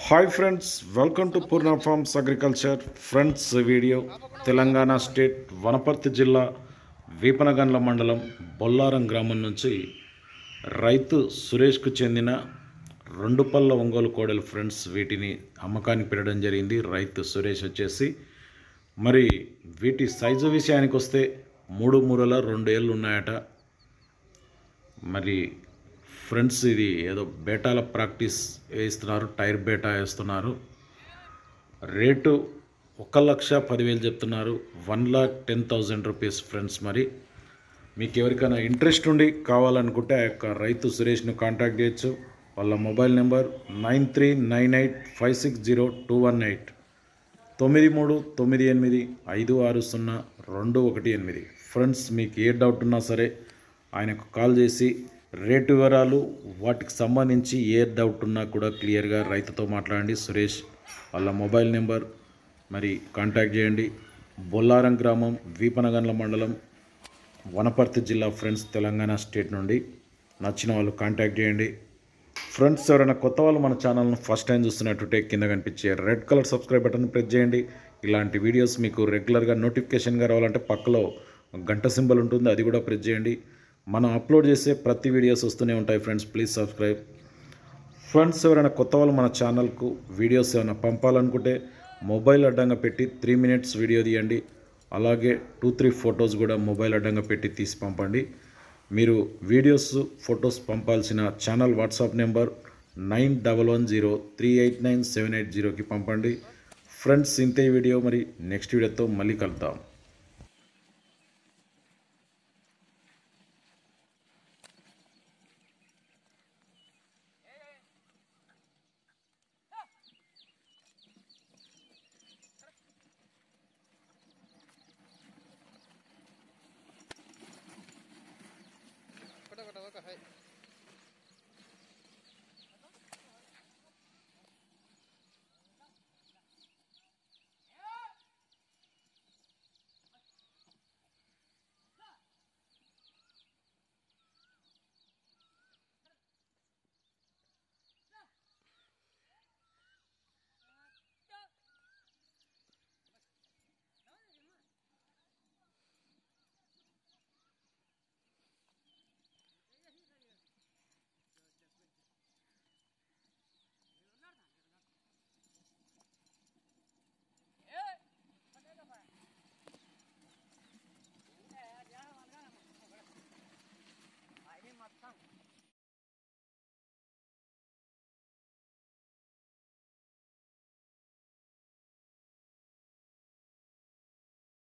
hi friends welcome to Purna farms agriculture friends video Telangana state Wanaparthy జిల్లా వీపనగండ్ల మండలం బొల్లారం గ్రామం నుంచి రైతు సురేష్కు చెందిన రెండు పళ్ళ ఒంగోలు కోడలు ఫ్రెండ్స్ వీటిని అమ్మకానికి పెట్టడం జరిగింది రైతు సురేష్ వచ్చేసి మరి వీటి సైజు విషయానికి వస్తే మూడు మూరల రెండు ఏళ్ళు ఉన్నాయట మరి ఫ్రెండ్స్ ఇది ఏదో బేటాల ప్రాక్టీస్ వేస్తున్నారు టైర్ బేటా వేస్తున్నారు రేటు ఒక లక్ష పదివేలు చెప్తున్నారు one lakh ten thousand rupees friends మరి మీకు ఎవరికైనా ఇంట్రెస్ట్ ఉండి కావాలనుకుంటే ఆ యొక్క రైతు సురేష్ను కాంటాక్ట్ చేయొచ్చు వాళ్ళ mobile number nine three nine eight five six zero two one eight తొమ్మిది మూడు తొమ్మిది ఎనిమిది ఐదు ఆరు సున్నా రెండు ఒకటి ఎనిమిది ఫ్రెండ్స్ మీకు ఏ డౌట్ ఉన్నా సరే ఆయనకు కాల్ చేసి రేటు వివరాలు వాటికి సంబంధించి ఏ డౌట్ ఉన్నా కూడా క్లియర్గా రైతుతో మాట్లాడండి సురేష్ వాళ్ళ మొబైల్ నెంబర్ మరి కాంటాక్ట్ చేయండి బొల్లారం గ్రామం వీపనగండ్ల మండలం వనపర్తి జిల్లా ఫ్రెండ్స్ తెలంగాణ స్టేట్ నుండి నచ్చిన వాళ్ళు కాంటాక్ట్ చేయండి ఫ్రెండ్స్ ఎవరైనా కొత్త వాళ్ళు మన ఛానల్ను ఫస్ట్ టైం చూస్తున్నట్టుంటే కింద కనిపించే red colour subscribe button press చేయండి ఇలాంటి వీడియోస్ మీకు రెగ్యులర్గా నోటిఫికేషన్గా రావాలంటే పక్కలో గంట సింబల్ ఉంటుంది అది కూడా ప్రెస్ చేయండి మనం అప్లోడ్ చేసే ప్రతి వీడియోస్ వస్తూనే ఉంటాయి ఫ్రెండ్స్ ప్లీజ్ సబ్స్క్రైబ్ ఫ్రెండ్స్ ఎవరైనా కొత్త వాళ్ళు మన ఛానల్కు వీడియోస్ ఏమైనా పంపాలనుకుంటే మొబైల్ అడ్డంగా పెట్టి త్రీ మినిట్స్ వీడియో తీయండి అలాగే టూ త్రీ ఫొటోస్ కూడా మొబైల్ అడ్డంగా పెట్టి తీసి పంపండి మీరు వీడియోస్ ఫొటోస్ పంపాల్సిన channel WhatsApp number nine double one zero three eight nine seven eight జీరోకి పంపండి ఫ్రెండ్స్ ఇంతే వీడియో మరి నెక్స్ట్ వీడియోతో మళ్ళీ కలుద్దాం